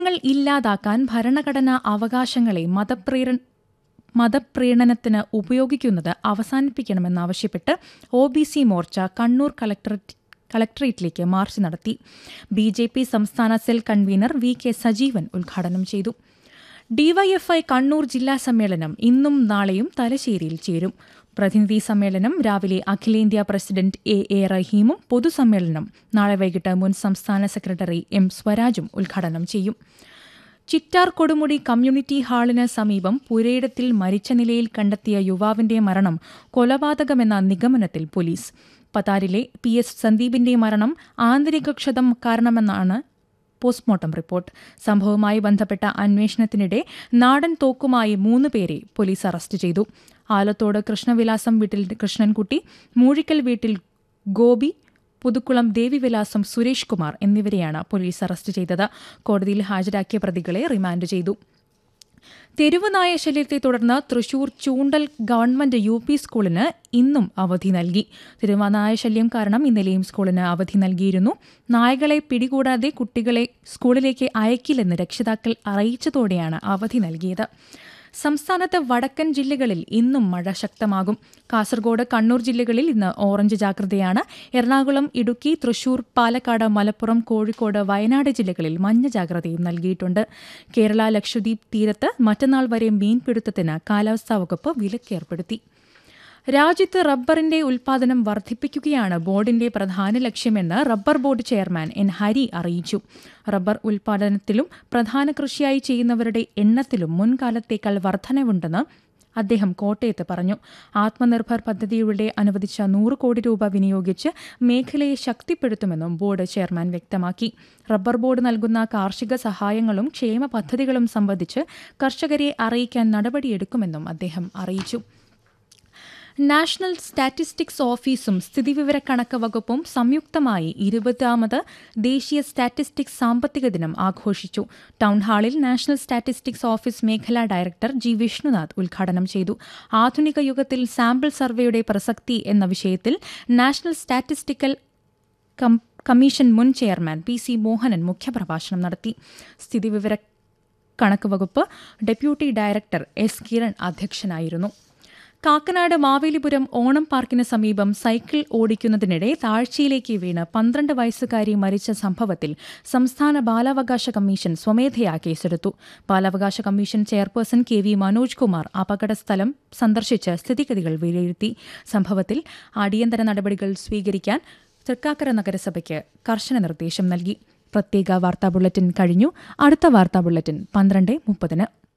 ങ്ങൾ ഇല്ലാതാക്കാൻ ഭരണഘടനാ അവകാശങ്ങളെ മതപ്രേര മതപ്രീണനത്തിന് ഉപയോഗിക്കുന്നത് അവസാനിപ്പിക്കണമെന്നാവശ്യപ്പെട്ട് O B C Morcha Kannur collectorate കളക്ടറേറ്റിലേക്ക് മാർച്ച് നടത്തി ബി ജെ പി സംസ്ഥാന cell convener V K Sajeevan ഉദ്ഘാടനം ചെയ്തു ഡിവൈഎഫ്ഐ കണ്ണൂർ ജില്ലാ സമ്മേളനം ഇന്നും നാളെയും തലശ്ശേരിയിൽ ചേരും പ്രതിനിധി സമ്മേളനം രാവിലെ അഖിലേന്ത്യാ പ്രസിഡന്റ് എ എ റഹീമും പൊതുസമ്മേളനം നാളെ വൈകിട്ട് മുൻ സംസ്ഥാന സെക്രട്ടറി എം സ്വരാജും ഉദ്ഘാടനം ചെയ്യും ചിറ്റാർ കൊടുമുടി കമ്മ്യൂണിറ്റി ഹാളിന് സമീപം പുരയിടത്തിൽ മരിച്ച നിലയിൽ കണ്ടെത്തിയ യുവാവിന്റെ മരണം കൊലപാതകമെന്ന നിഗമനത്തിൽ പോലീസ് പതാരിലെ പി എസ് സന്ദീപിന്റെ മരണം ആന്തരിക ക്ഷതം കാരണമെന്നാണ് പോസ്റ്റ്മോർട്ടം റിപ്പോർട്ട് സംഭവവുമായി ബന്ധപ്പെട്ട അന്വേഷണത്തിനിടെ നാടൻ തോക്കുമായി മൂന്ന് പേരെ പോലീസ് അറസ്റ്റ് ചെയ്തു ആലത്തോട് കൃഷ്ണവിലാസം വീട്ടിൽ കൃഷ്ണൻകുട്ടി മൂഴിക്കൽ വീട്ടിൽ ഗോപി പുതുക്കുളം ദേവിവിലാസം സുരേഷ് കുമാർ എന്നിവരെയാണ് പോലീസ് അറസ്റ്റ് ചെയ്തത് കോടതിയിൽ ഹാജരാക്കിയ പ്രതികളെ റിമാൻഡ് ചെയ്തു തെരുവ് നായ ശല്യത്തെ തുടർന്ന് Thrissur Choondal government U P സ്കൂളിന് ഇന്നും അവധി നൽകി തെരുവനായ ശല്യം കാരണം ഇന്നലെയും സ്കൂളിന് അവധി നൽകിയിരുന്നു നായകളെ പിടികൂടാതെ കുട്ടികളെ സ്കൂളിലേക്ക് അയക്കില്ലെന്ന് രക്ഷിതാക്കൾ അറിയിച്ചതോടെയാണ് അവധി നൽകിയത് സംസ്ഥാനത്ത് വടക്കൻ ജില്ലകളിൽ ഇന്നും മഴ ശക്തമാകും കാസർഗോഡ് കണ്ണൂർ ജില്ലകളിൽ ഇന്ന് ഓറഞ്ച് ജാഗ്രതയാണ് എറണാകുളം ഇടുക്കി തൃശൂർ പാലക്കാട് മലപ്പുറം കോഴിക്കോട് വയനാട് ജില്ലകളിൽ മഞ്ഞ ജാഗ്രതയും നൽകിയിട്ടുണ്ട് കേരള ലക്ഷദ്വീപ് തീരത്ത് മറ്റന്നാൾ വരെ മീൻപിടുത്തത്തിന് കാലാവസ്ഥാ വകുപ്പ് വിലക്കേർപ്പെടുത്തി രാജ്യത്ത് റബ്ബറിന്റെ ഉൽപാദനം വർദ്ധിപ്പിക്കുകയാണ് ബോർഡിന്റെ പ്രധാന ലക്ഷ്യമെന്ന് rubber board chairman N Hari അറിയിച്ചു റബ്ബർ ഉൽപാദനത്തിലും പ്രധാന കൃഷിയായി ചെയ്യുന്നവരുടെ എണ്ണത്തിലും മുൻകാലത്തേക്കാൾ വർധനവുണ്ടെന്ന് അദ്ദേഹം കോട്ടയത്ത് പറഞ്ഞു ആത്മനിർഭർ പദ്ധതിയുടെ അനുവദിച്ച നൂറ് കോടി രൂപ വിനിയോഗിച്ച് മേഖലയെ ശക്തിപ്പെടുത്തുമെന്നും ബോർഡ് ചെയർമാൻ വ്യക്തമാക്കി റബ്ബർ ബോർഡ് നൽകുന്ന കാർഷിക സഹായങ്ങളും ക്ഷേമ പദ്ധതികളും സംബന്ധിച്ച് കർഷകരെ അറിയിക്കാൻ നടപടിയെടുക്കുമെന്നും അദ്ദേഹം അറിയിച്ചു നാഷണൽ സ്റ്റാറ്റിസ്റ്റിക്സ് ഓഫീസും സ്ഥിതിവിവരക്കണക്ക് വകുപ്പും സംയുക്തമായി ഇരുപതാമത് ദേശീയ സ്റ്റാറ്റിസ്റ്റിക്സ് സാമ്പത്തിക ദിനം ആഘോഷിച്ചു ടൗൺഹാളിൽ നാഷണൽ സ്റ്റാറ്റിസ്റ്റിക്സ് ഓഫീസ് മേഖലാ ഡയറക്ടർ ജി വിഷ്ണുനാഥ് ഉദ്ഘാടനം ചെയ്തു ആധുനിക യുഗത്തിൽ സാമ്പിൾ സർവേയുടെ പ്രസക്തി എന്ന വിഷയത്തിൽ നാഷണൽ സ്റ്റാറ്റിസ്റ്റിക്കൽ കമ്മീഷൻ മുൻ ചെയർമാൻ പി സി മോഹനൻ മുഖ്യപ്രഭാഷണം നടത്തി സ്ഥിതിവിവര കണക്ക് വകുപ്പ് ഡെപ്യൂട്ടി ഡയറക്ടർ എസ് കിരൺ അധ്യക്ഷനായിരുന്നു കാക്കനാട് മാവേലിപുരം ഓണം പാർക്കിന് സമീപം സൈക്കിൾ ഓടിക്കുന്നതിനിടെ താഴ്ചയിലേക്ക് വീണ് പന്ത്രണ്ട് വയസ്സുകാരി മരിച്ച സംഭവത്തിൽ സംസ്ഥാന ബാലാവകാശ കമ്മീഷൻ സ്വമേധയാ കേസെടുത്തു ബാലാവകാശ commission chairperson K V Manoj Kumar അപകടസ്ഥലം സന്ദർശിച്ച് സ്ഥിതിഗതികൾ വിലയിരുത്തി സംഭവത്തിൽ അടിയന്തര നടപടികൾ സ്വീകരിക്കാൻ തൃക്കാക്കര നഗരസഭയ്ക്ക് കർശന നിർദ്ദേശം നൽകി പ്രത്യേക വാർത്താ ബുള്ളറ്റിൻ കഴിഞ്ഞു അടുത്ത വാർത്താ ബുള്ളറ്റിൻ പന്ത്രണ്ട് മുപ്പതിന്